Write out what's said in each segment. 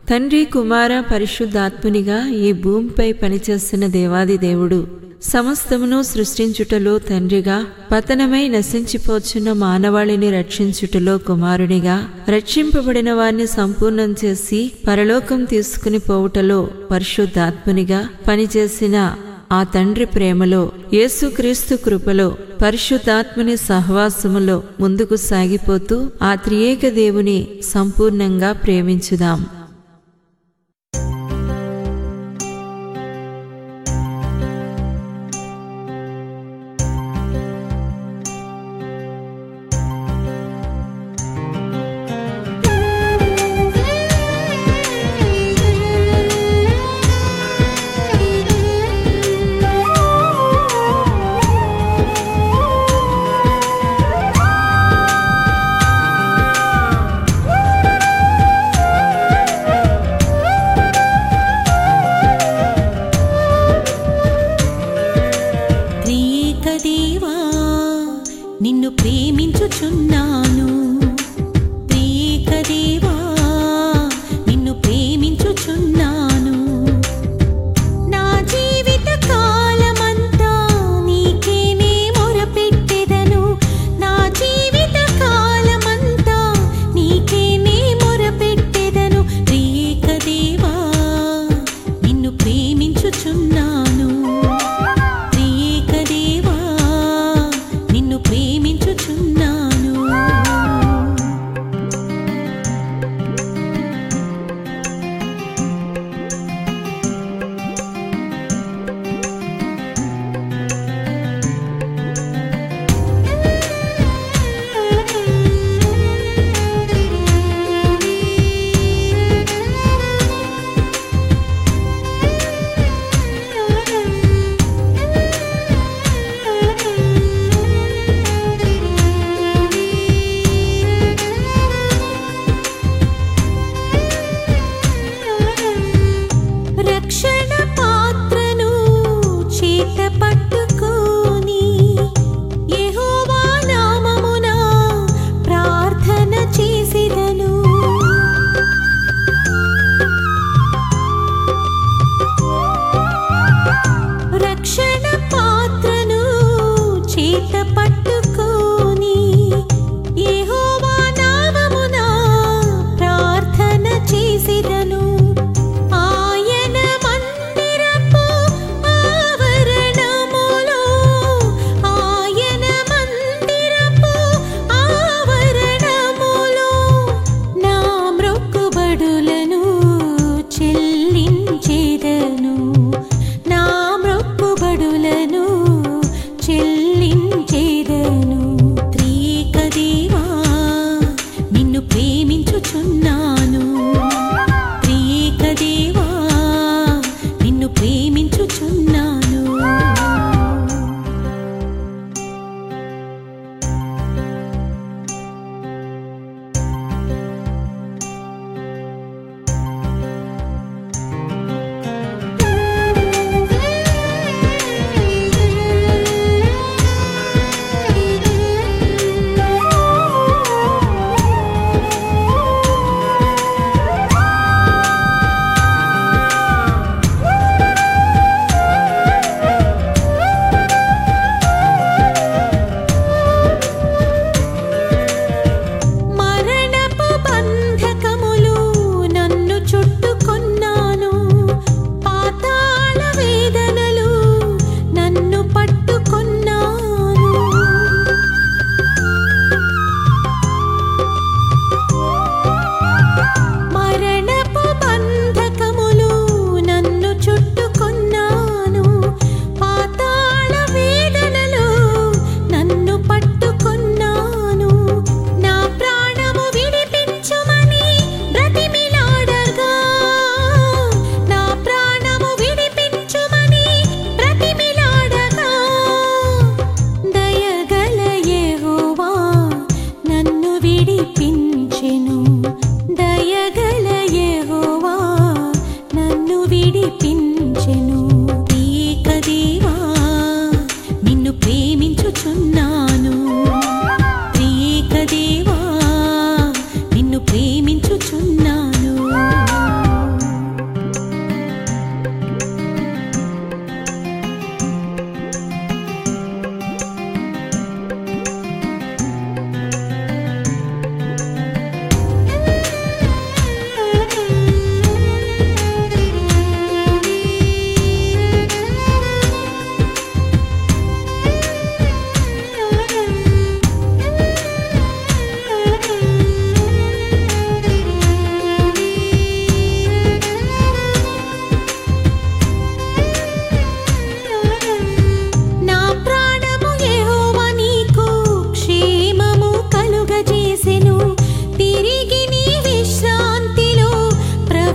తండ్రి కుమార పరిశుద్ధాత్మునిగా ఈ భూమిపై పనిచేస్తున్న దేవాది దేవుడు సమస్తమును సృష్టించుటలో తండ్రిగా పతనమై నశించిపోచున్న మానవాళిని రక్షించుటలో కుమారునిగా రక్షింపబడిన వారిని సంపూర్ణం చేసి పరలోకం తీసుకుని పోవుటలో పరిశుద్ధాత్మునిగా పనిచేసిన ఆ తండ్రి ప్రేమలో యేసుక్రీస్తు కృపలో పరిశుద్ధాత్మని సహవాసములో ముందుకు సాగిపోతూ ఆ త్రియేక దేవుని సంపూర్ణంగా ప్రేమించుదాం ఆ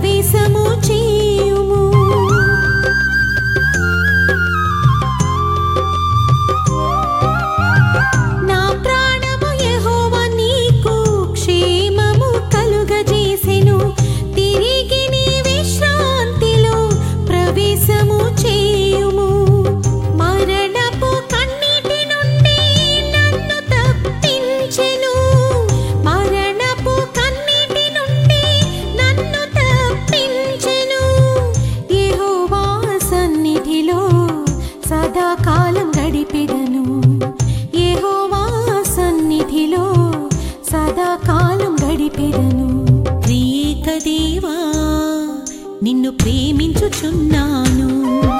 ప్రవేశము చేయుము నా ప్రాణము యెహోవా నీకు క్షేమము కలుగజేసెను తిరిగి నీ విశ్రాంతిలో ప్రవేశము చేయుము మరణపు కన్నీటి నుండి నన్ను తప్పించెను మరణపు కన్నీటి నుండి నన్ను తప్పించెను యెహోవా సన్నిధిలో సదాకాలం గడిపెదను యెహోవా సన్నిధిలో సదాకాలం గడిపెదను ప్రియక దేవా నిన్ను ప్రేమించుచున్నాను